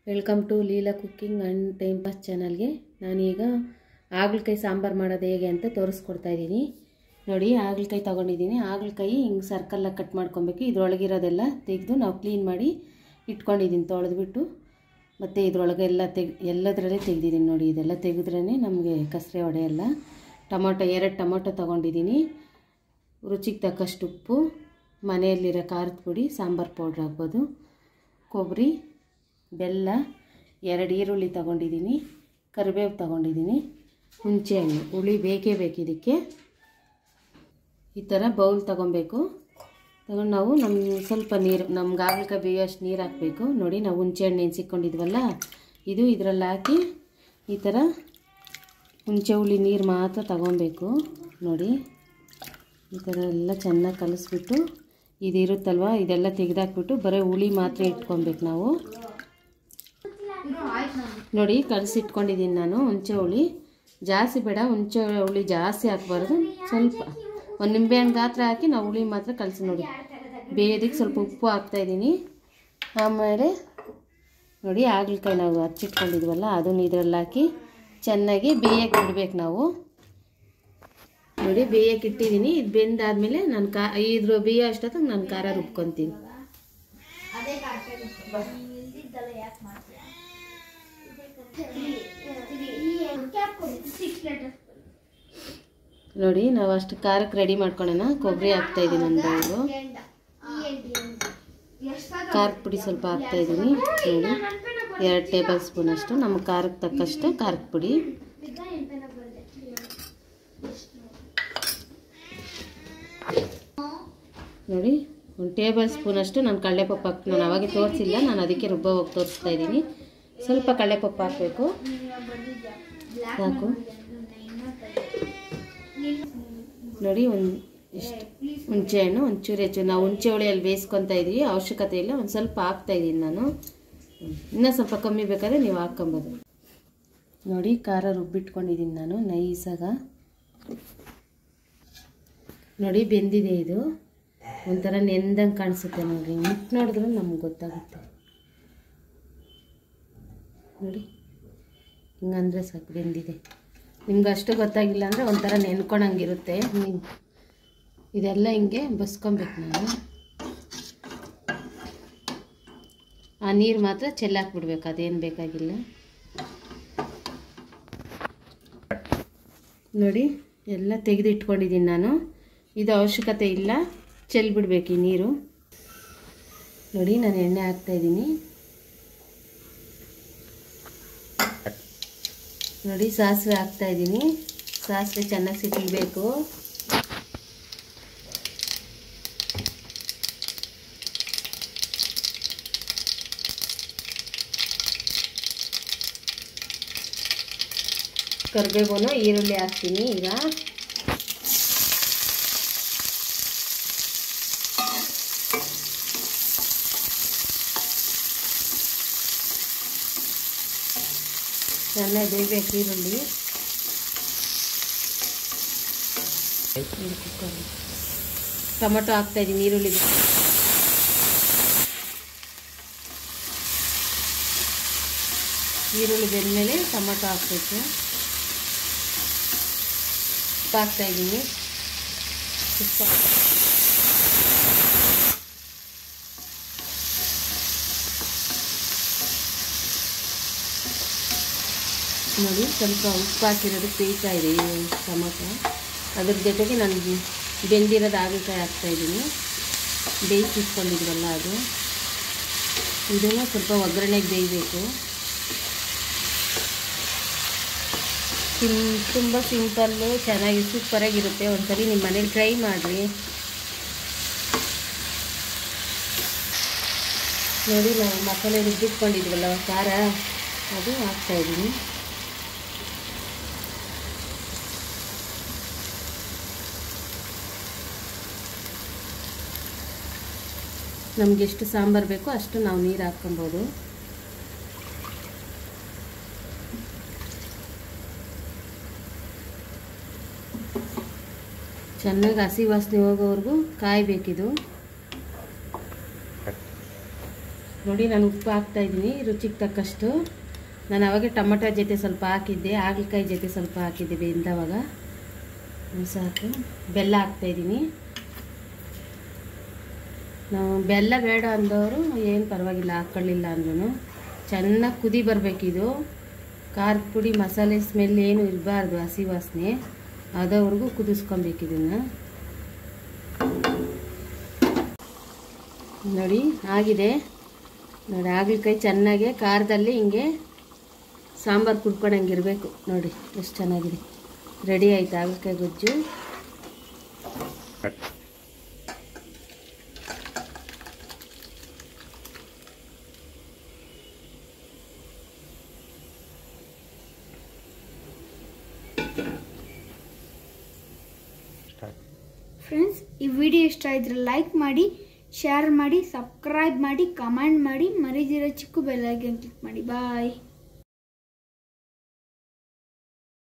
welcome to Leela cooking and time pass ಚಾನಲ್ಗೆ ನಾನೀಗ ಹಾಗಲಕಾಯಿ ಸಾಂಬಾರು ಮಾಡೋದು ಹೇಗೆ ಅಂತ ತೋರಿಸ್ಕೊಡ್ತಾ ಇದ್ದೀನಿ ನೋಡಿ ಹಾಗಲಕಾಯಿ ತೊಗೊಂಡಿದ್ದೀನಿ ಹಾಗಲಕಾಯಿ ಹಿಂಗೆ ಸರ್ಕಲ್ಲಾಗಿ ಕಟ್ ಮಾಡ್ಕೊಬೇಕು ಇದ್ರೊಳಗಿರೋದೆಲ್ಲ ತೆಗೆದು ನಾವು ಕ್ಲೀನ್ ಮಾಡಿ ಇಟ್ಕೊಂಡಿದ್ದೀನಿ ತೊಳೆದ್ಬಿಟ್ಟು ಮತ್ತು ಇದ್ರೊಳಗೆ ಎಲ್ಲ ತೆಗ್ ಎಲ್ಲದರಲ್ಲೇ ತೆಗ್ದಿದ್ದೀನಿ ನೋಡಿ ಇದೆಲ್ಲ ತೆಗೆದ್ರೇ ನಮಗೆ ಕಸರೆ ಹೊಡೆಯಲ್ಲ ಟೊಮೊಟೊ ಎರಡು ಟೊಮೊಟೊ ತೊಗೊಂಡಿದ್ದೀನಿ ರುಚಿಗೆ ತಕ್ಕಷ್ಟು ಉಪ್ಪು ಮನೆಯಲ್ಲಿರೋ ಖಾರದ ಪುಡಿ ಸಾಂಬಾರು ಪೌಡ್ರ್ ಹಾಕ್ಬೋದು ಕೊಬ್ಬರಿ ಬೆಲ್ಲ ಎರಡು ಈರುಳ್ಳಿ ತಗೊಂಡಿದ್ದೀನಿ ಕರಿಬೇವು ತಗೊಂಡಿದ್ದೀನಿ ಹುಣಸೆಹಣ್ಣು ಹುಳಿ ಬೇಕೇ ಬೇಕು ಇದಕ್ಕೆ ಈ ಥರ ಬೌಲ್ ತಗೊಬೇಕು ತಗೊಂಡು ನಾವು ನಮ್ಮ ಸ್ವಲ್ಪ ನೀರು ನಮ್ಗೆ ಹಾಗಲಕಾಯಿ ಬೇಯೋಷ್ಟು ನೀರು ಹಾಕಬೇಕು ನೋಡಿ ನಾವು ಹುಣಸೆಹಣ್ಣು ನೆನೆಸಿಕೊಂಡಿದ್ವಲ್ಲ ಇದು ಇದರಲ್ಲಿ ಹಾಕಿ ಈ ಥರ ಹುಣಸೆ ಹುಳಿ ನೀರು ಮಾತ್ರ ತಗೊಬೇಕು ನೋಡಿ ಈ ಥರ ಎಲ್ಲ ಚೆನ್ನಾಗಿ ಕಲಿಸ್ಬಿಟ್ಟು ಇದಿರುತ್ತಲ್ವ ಇದೆಲ್ಲ ತೆಗೆದಾಕ್ಬಿಟ್ಟು ಬರೀ ಹುಳಿ ಮಾತ್ರ ಇಟ್ಕೊಬೇಕು ನಾವು ನೋಡಿ ಕಲಸಿಟ್ಕೊಂಡಿದ್ದೀನಿ ನಾನು ಹುಣಸೆ ಹುಳಿ ಜಾಸ್ತಿ ಬೇಡ ಹುಣಸೆ ಹುಳಿ ಜಾಸ್ತಿ ಹಾಕ್ಬಾರ್ದು ಸ್ವಲ್ಪ ಒಂದು ನಿಂಬೆಹಣ್ಣು ಗಾತ್ರ ಹಾಕಿ ನಾವು ಹುಳಿ ಮಾತ್ರ ಕಲಸಿ ನೋಡಿ ಬೇಯೋದಕ್ಕೆ ಸ್ವಲ್ಪ ಉಪ್ಪು ಹಾಕ್ತಾಯಿದ್ದೀನಿ ಆಮೇಲೆ ನೋಡಿ ಹಾಗಲಕಾಯಿ ನಾವು ಹಚ್ಚಿಟ್ಕೊಂಡಿದ್ವಲ್ಲ ಅದನ್ನು ಇದರಲ್ಲಿ ಹಾಕಿ ಚೆನ್ನಾಗಿ ಬೇಯಕ್ಕೆ ಬಿಡ್ಬೇಕು ನಾವು ನೋಡಿ ಬೇಯಕ್ಕೆ ಇಟ್ಟಿದ್ದೀನಿ ಇದು ಬೆಂದಾದ್ಮೇಲೆ ನಾನು ಕಾ ಇದ್ರ ಬೇಯೋ ಅಷ್ಟೊತ್ತಿಗೆ ನಾನು ಖಾರ ರುಬ್ಕೊತೀನಿ ನೋಡಿ ನಾವು ಅಷ್ಟು ಖಾರಕ್ಕೆ ರೆಡಿ ಮಾಡ್ಕೊಳ್ಳೋಣ ಕೊಬ್ಬರಿ ಹಾಕ್ತಾ ಇದ್ದೀನಿ ಒಂದು ಬೌಲು ಖಾರದ ಪುಡಿ ಸ್ವಲ್ಪ ಹಾಕ್ತಾ ಇದ್ದೀನಿ ನೋಡಿ ಎರಡು ಟೇಬಲ್ ಸ್ಪೂನ್ ಅಷ್ಟು ನಮ್ಮ ಖಾರಕ್ಕೆ ತಕ್ಕಷ್ಟು ಖಾರದ ಪುಡಿ ನೋಡಿ ಒಂದು ಟೇಬಲ್ ಸ್ಪೂನಷ್ಟು ನಾನು ಕಡಲೆಪಪ್ಪು ಹಾಕಿ ನಾನು ಅವಾಗೆ ತೋರಿಸಿಲ್ಲ ನಾನು ಅದಕ್ಕೆ ರುಬ್ಬ ಹೋಗಿ ತೋರಿಸ್ತಾ ಇದ್ದೀನಿ ಸ್ವಲ್ಪ ಕಡಲೆಪಪ್ಪು ಹಾಕಬೇಕು ಸಾಕು ನೋಡಿ ಒಂದು ಇಷ್ಟು ಹುಣಸೆ ಹಣ್ಣು ಒಂಚೂರು ಹೆಚ್ಚು ನಾವು ಹುಣಸೆ ಹುಳಿಯಲ್ಲಿ ಬೇಯಿಸ್ಕೊತಾ ಇದ್ದೀವಿ ಅವಶ್ಯಕತೆ ಇಲ್ಲ ಒಂದು ಸ್ವಲ್ಪ ಹಾಕ್ತಾ ಇದ್ದೀನಿ ನಾನು ಇನ್ನೂ ಸ್ವಲ್ಪ ಕಮ್ಮಿ ಬೇಕಾದ್ರೆ ನೀವು ಹಾಕ್ಕೊಬೋದು ನೋಡಿ ಖಾರ ರುಬ್ಬಿಟ್ಕೊಂಡಿದ್ದೀನಿ ನಾನು ನೈಸಾಗ ನೋಡಿ ಬೆಂದಿದೆ ಇದು ಒಂಥರ ನೆಂದಂಗೆ ಕಾಣಿಸುತ್ತೆ ನೋಡಿರಿ ಮುಟ್ಟು ನೋಡಿದ್ರೆ ನಮ್ಗೆ ಗೊತ್ತಾಗುತ್ತೆ ನೋಡಿ ಹಿಂಗಂದ್ರೆ ಸಾಕು ಬೆಂದಿದೆ ನಿಮ್ಗೆ ಅಷ್ಟು ಗೊತ್ತಾಗಿಲ್ಲ ಅಂದರೆ ಒಂಥರ ನೆನ್ಕೊಳಂಗಿರುತ್ತೆ ನೀವು ಇದೆಲ್ಲ ಹಿಂಗೆ ಬಸ್ಕೊಬೇಕು ನಾನು ಆ ನೀರು ಮಾತ್ರ ಚೆಲ್ಲಾಕ್ಬಿಡ್ಬೇಕು ಅದೇನು ಬೇಕಾಗಿಲ್ಲ ನೋಡಿ ಎಲ್ಲ ತೆಗೆದು ಇಟ್ಕೊಂಡಿದ್ದೀನಿ ನಾನು ಇದು ಅವಶ್ಯಕತೆ ಇಲ್ಲ ಚೆಲ್ಬಿಡ್ಬೇಕು ಈ ನೀರು ನೋಡಿ ನಾನು ಎಣ್ಣೆ ಹಾಕ್ತಾಯಿದ್ದೀನಿ ನೋಡಿ ಸಾಸಿವೆ ಹಾಕ್ತಾಯಿದ್ದೀನಿ ಸಾಸಿವೆ ಚೆನ್ನಾಗಿ ಸಿಟ್ಟಿಬೇಕು ಕರಿಬೇವನ್ನು ಈರುಳ್ಳಿ ಹಾಕ್ತೀನಿ ಈಗ ಚೆನ್ನಾಗಿ ಬೇಯಬೇಕು ಈರುಳ್ಳಿ ಟೊಮೊಟೊ ಹಾಕ್ತಾಯಿದ್ದೀನಿ ಈರುಳ್ಳಿ ಈರುಳ್ಳಿ ಬೆಂದಮೇಲೆ ಟೊಮೊಟೊ ಹಾಕ್ಬೇಕು ಉಪ್ಪು ಹಾಕ್ತಾಯಿದ್ದೀನಿ ಉಪ್ಪು ನೋಡಿ ಸ್ವಲ್ಪ ಉಪ್ಪು ಹಾಕಿರೋದು ಬೇಯ್ತಾ ಇದೆ ಈ ಟೊಮೊಟೊ ಅದ್ರ ಜೊತೆಗೆ ನಾನು ಬೆಂದಿರೋದು ಹಾಗಲಕಾಯಿ ಹಾಕ್ತಾಯಿದ್ದೀನಿ ಬೇಯಿಸಿಟ್ಕೊಂಡಿದ್ವಲ್ಲ ಅದು ಇದನ್ನು ಸ್ವಲ್ಪ ಒಗ್ಗರಣೆಗೆ ಬೇಯಬೇಕು ಸಿಂ ತುಂಬ ಸಿಂಪಲ್ಲು ಚೆನ್ನಾಗಿ ಸೂಪರಾಗಿರುತ್ತೆ ಒಂದ್ಸರಿ ನಿಮ್ಮ ಮನೇಲಿ ಟ್ರೈ ಮಾಡಿರಿ ನೋಡಿ ನಾವು ಮಸಾಲೆ ರುಬ್ಬಿಟ್ಕೊಂಡಿದ್ವಲ್ಲ ಖಾರ ಅದು ಹಾಕ್ತಾಯಿದ್ದೀನಿ ನಮ್ಗೆ ಎಷ್ಟು ಸಾಂಬಾರು ಬೇಕೋ ಅಷ್ಟು ನಾವು ನೀರು ಹಾಕ್ಕೊಬೋದು ಚೆನ್ನಾಗಿ ಹಸಿ ವಾಸನೆ ಹೋಗೋವರೆಗೂ ಕಾಯಬೇಕಿದು ನೋಡಿ ನಾನು ಉಪ್ಪು ಹಾಕ್ತಾ ಇದ್ದೀನಿ ರುಚಿಗೆ ತಕ್ಕಷ್ಟು ನಾನು ಅವಾಗೆ ಟೊಮಟೊ ಜೊತೆ ಸ್ವಲ್ಪ ಹಾಕಿದ್ದೆ ಹಾಗಲಕಾಯಿ ಜೊತೆ ಸ್ವಲ್ಪ ಹಾಕಿದ್ದೆ ಬೆಂದವಾಗ ಹ್ಮ್, ಸಾಕು ಬೆಲ್ಲ ಹಾಕ್ತಾ ಇದ್ದೀನಿ ನಾವು ಬೆಲ್ಲ ಬೇಡ ಅಂದವರು ಏನು ಪರವಾಗಿಲ್ಲ ಹಾಕ್ಕೊಳ್ಳಿಲ್ಲ ಅಂದ್ರೂ ಚೆನ್ನಾಗಿ ಕುದಿ ಬರಬೇಕಿದು ಖಾರದ ಪುಡಿ ಮಸಾಲೆ ಸ್ಮೆಲ್ ಏನು ಇರಬಾರ್ದು ಹಸಿ ವಾಸನೆ ಅದವರೆಗೂ ಕುದಿಸ್ಕೊಬೇಕು ಇದನ್ನು ನೋಡಿ ಆಗಿದೆ ನೋಡಿ ಹಾಗಲಕಾಯಿ ಚೆನ್ನಾಗೆ ಖಾರದಲ್ಲಿ ಹಿಂಗೆ ಸಾಂಬಾರು ಕುಡ್ಕೊಂಡಂಗೆ ಇರಬೇಕು ನೋಡಿ ಎಷ್ಟು ಚೆನ್ನಾಗಿದೆ ರೆಡಿ ಆಯ್ತು ಹಾಗಲಕಾಯಿ ಗೊಜ್ಜು ಫ್ರೆಂಡ್ಸ್ ಈ ವಿಡಿಯೋ ಇಷ್ಟ ಇದ್ರೆ ಲೈಕ್ ಮಾಡಿ ಶೇರ್ ಮಾಡಿ ಸಬ್ಸ್ಕ್ರೈಬ್ ಮಾಡಿ ಕಮೆಂಟ್ ಮಾಡಿ ಮರಿದಿರೋ ಚಿಕ್ಕ ಬೆಲ್ಲೈಕನ್ ಕ್ಲಿಕ್ ಮಾಡಿ ಬಾಯ್